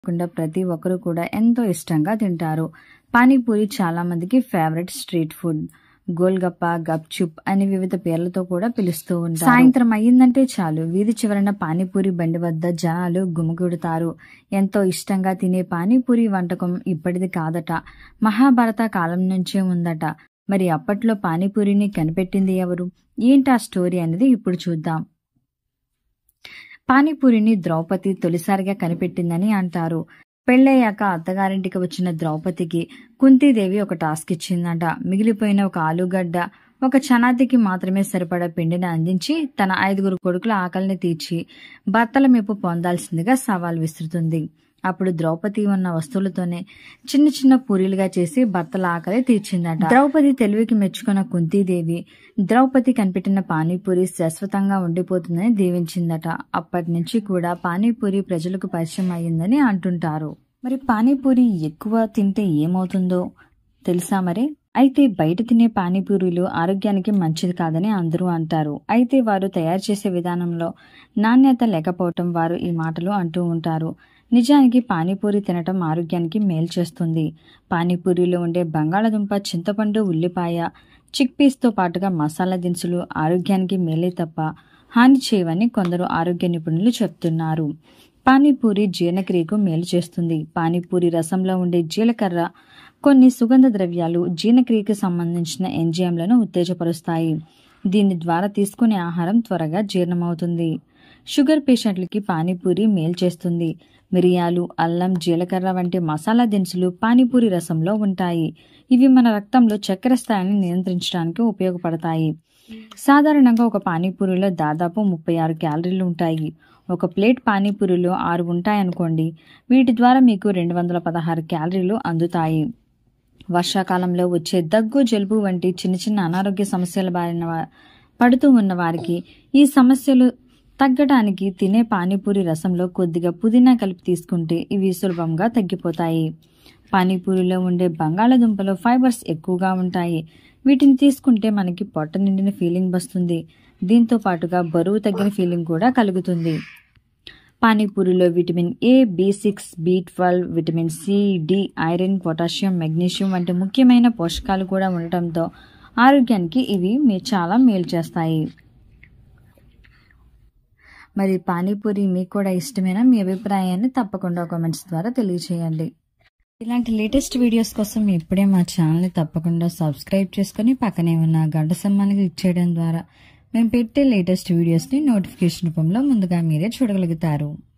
కాకుండా ప్రతి ఒక్కరూ కూడా ఎంతో ఇష్టంగా తింటారు పానీపూరి చాలా మందికి favourite street food golgappa gupchup అని వివిధ పేర్లతో కూడా పిలుస్తూ ఉంటారు సాయంత్రం అయ్యిందంటే చాలు వీధి చివరన పానీపూరి బండి వద్ద జనాలు గుమిగూడుతారు ఎంతో ఇష్టంగా తినే పానీపూరి వంటకం ఇప్పటిది కాదట మహాభారత కాలం నుంచే ఉందట మరి అప్పట్లో పానీపూరిని కనిపెట్టింది ఎవరు ఏంటా స్టోరీ అనేది ఇప్పుడు చూద్దాం పానీపూరిని ద్రౌపది తొలిసారిగా కనిపెట్టిందని అంటారు పెళ్ళయ్యాక అత్తగారింటికి వచ్చిన ద్రౌపదికి కుంతీదేవి ఒక టాస్క్ ఇచ్చిందంట మిగిలిపోయిన ఒక ఆలుగడ్డ ఒక చనాతికి మాత్రమే సరిపడా పిండిని అందించి తన ఐదుగురు కొడుకుల ఆకలిని తీర్చి భర్తల మెప్పు పొందాల్సిందిగా సవాల్ విసురుతుంది అప్పుడు ద్రౌపది ఉన్న వస్తువులతోనే చిన్న చిన్న పూరీలుగా చేసి భర్తల ఆకలి తీర్చిందట ద్రౌపది తెలివికి మెచ్చుకున్న కుంతీదేవి ద్రౌపది కనిపెట్టిన పానీపూరి శాశ్వతంగా ఉండిపోతుందని దీవించిందట అప్పటి నుంచి కూడా పానీపూరి ప్రజలకు పరిచయం అయ్యిందని అంటుంటారు మరి పానీపూరి ఎక్కువ తింటే ఏమవుతుందో తెలుసా మరి అయితే బయట తినే పానీపూరీలు ఆరోగ్యానికి మంచిది కాదని అందరూ అంటారు అయితే వారు తయారు చేసే విధానంలో నాణ్యత లేకపోవటం వారు ఈ మాటలు అంటూ ఉంటారు నిజానికి పానీపూరి తినటం ఆరోగ్యానికి మేలు చేస్తుంది పానీపూరిలో ఉండే బంగాళదుంప చింతపండు ఉల్లిపాయ చిక్ పీస్తో పాటుగా మసాలా దినుసులు ఆరోగ్యానికి మేలే తప్ప హాని చేయవని కొందరు ఆరోగ్య నిపుణులు చెప్తున్నారు పానీపూరి జీర్ణక్రియకు మేలు చేస్తుంది పానీపూరి రసంలో ఉండే జీలకర్ర కొన్ని సుగంధ ద్రవ్యాలు జీర్ణక్రియకు సంబంధించిన ఎంజైమ్లను ఉత్తేజపరుస్తాయి దీని ద్వారా తీసుకునే ఆహారం త్వరగా జీర్ణమవుతుంది షుగర్ పేషెంట్లకి పానీపూరి మేలు చేస్తుంది మిరియాలు అల్లం జీలకర్ర వంటి మసాలా దినుసులు పానీపూరి రసంలో ఉంటాయి ఇవి మన రక్తంలో చక్కెర స్థాయిని నియంత్రించడానికి ఉపయోగపడతాయి సాధారణంగా ఒక పానీపూరిలో దాదాపు ముప్పై ఆరు క్యాలరీలు ఉంటాయి ఒక ప్లేట్ పానీపూరిలో ఆరు ఉంటాయనుకోండి వీటి ద్వారా మీకు రెండు వందల పదహారు క్యాలరీలు అందుతాయి వర్షాకాలంలో వచ్చే దగ్గు జలుబు వంటి చిన్న చిన్న అనారోగ్య సమస్యల బారిన వా- పడుతూ ఉన్న వారికి ఈ సమస్యలు తగ్గడానికి తినే పానీపూరి రసంలో కొద్దిగా పుదీనా కలిపి తీసుకుంటే ఇవి సులభంగా తగ్గిపోతాయి పానీపూరిలో ఉండే బంగాళాదుంపలో ఫైబర్స్ ఎక్కువగా ఉంటాయి వీటిని తీసుకుంటే మనకి పొట్ట నిండిన ఫీలింగ్ వస్తుంది దీంతో పాటుగా బరువు తగ్గిన ఫీలింగ్ కూడా కలుగుతుంది పానీపూరిలో vitamin A B six B twelve vitamin C D iron potassium magnesium వంటి ముఖ్యమైన పోషకాలు కూడా ఉండటంతో ఆరోగ్యానికి ఇవి మీ చాలా మేలు చేస్తాయి మరి పానీపూరి మీకు కూడా ఇష్టమేనా మీ అభిప్రాయాన్ని తప్పకుండా కామెంట్స్ ద్వారా తెలియచేయండి ఇలాంటి లేటెస్ట్ వీడియోస్ కోసం ఇప్పుడే మా ఛానల్ని తప్పకుండా సబ్స్క్రైబ్ చేసుకొని పక్కనే ఉన్న గంట సమ్మాన్ని క్లిక్ చేయడం ద్వారా మేము పెట్టే లేటెస్ట్ వీడియోస్ని నోటిఫికేషన్ రూపంలో ముందుగా మీరే చూడగలుగుతారు